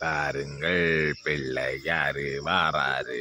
பாருங்கள் பிள்ளை யாரு வாராரு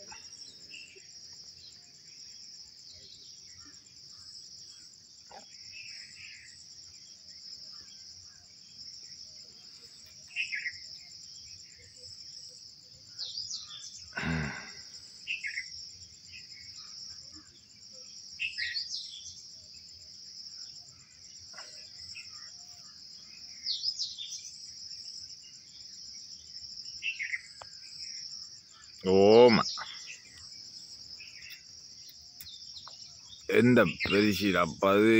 ஓமா எந்த பெருசிடப்பா அது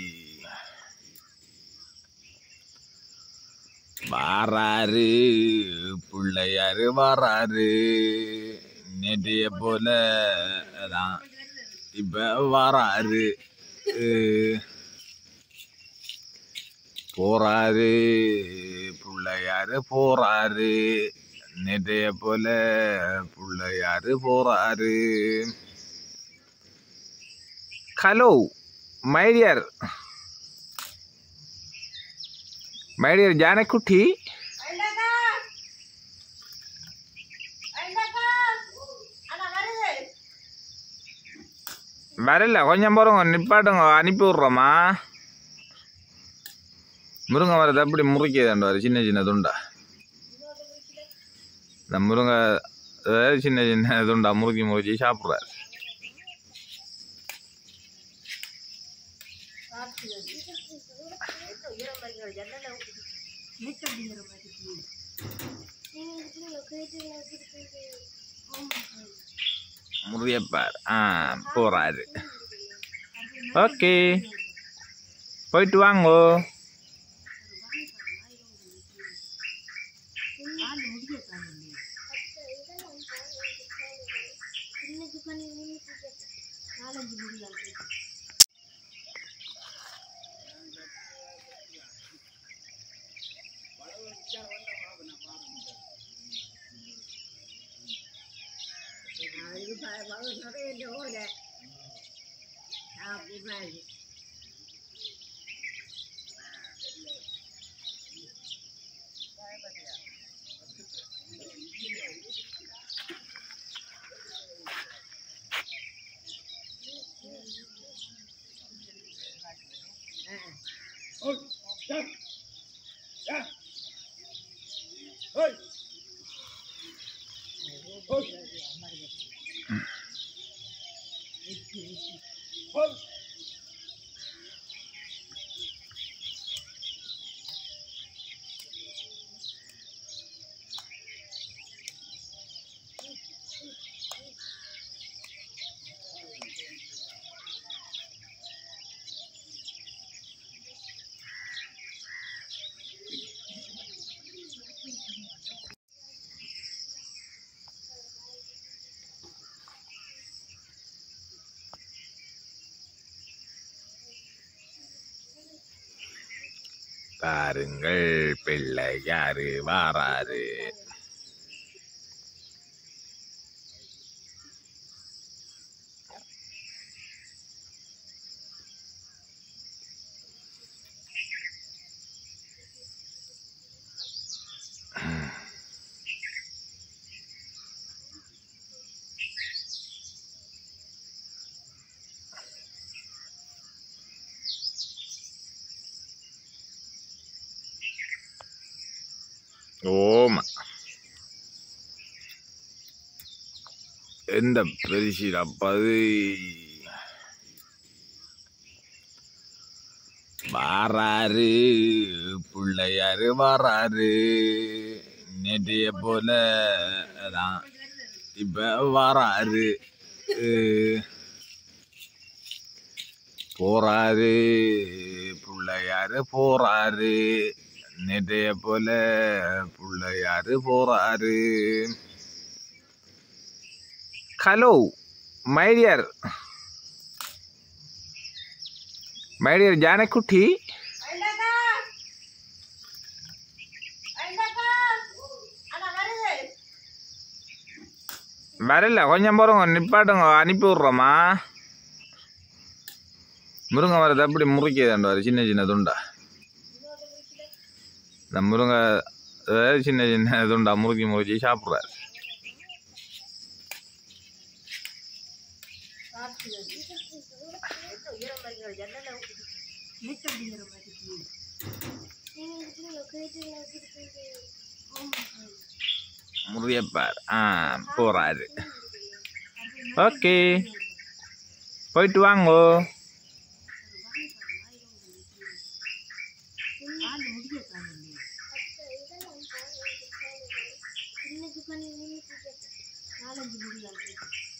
வாராரு பிள்ளையாரு வாராரு நேற்றைய போல அதான் இப்ப வாராரு அஹ், போறாரு பிள்ளையாரு போறாரு நேற்றைய போல பிள்ளையாரு போறாரு ஹலோ மைடியர் மைடியர் ஜானக்குட்டி ஐந்தாக்கா ஐந்தாக்கா அண்ணா வருது வரல கொஞ்சம் போகிறோங்க நிப்பாட்டுங்க அனுப்பி விட்றோமா முருங்கை மரத்தை அப்படி முறுக்கியதாண்டு வர சின்ன சின்ன துண்டா இந்த முருங்கை அதாவது சின்ன சின்ன துண்டா முறுக்கி முறுக்கி சாப்பிட்றாரு முருகப்பார் ஆ போகிறாரு ஓகே போயிட்டு வாங்கோ பாருங்கள் பிள்ளை யாரு வாராரு ஓமா எந்த பெருசிடப்பா அது வாராரு பிள்ளையாரு வாராரு நேற்றைய போல அதான் இப்ப வாராரு அஹ், போறாரு பிள்ளையாரு போறாரு நேற்றைய போல பிள்ளையாரு போறாரு ஹலோ மைடியர் மைடியர் ஜானக்குட்டி ஐந்தாக்கா ஐந்தாக்கா அண்ணா வருது வரல கொஞ்சம் போகிறோங்க நிப்பாட்டுங்க அனுப்பி விட்றோமா முருங்கை மரத்தை அப்படி முறுக்கியதாண்டு வர சின்ன சின்ன துண்டா இந்த முருங்கை அதாவது சின்ன சின்ன இதுண்டா முறுக்கி முறுக்கி சாப்பிட்றாரு முருகப்பார் ஆ போறாரு ஓகே போயிட்டு வாங்கோ இன்னைக்கு பண்ணி நாலஞ்சு முடியாது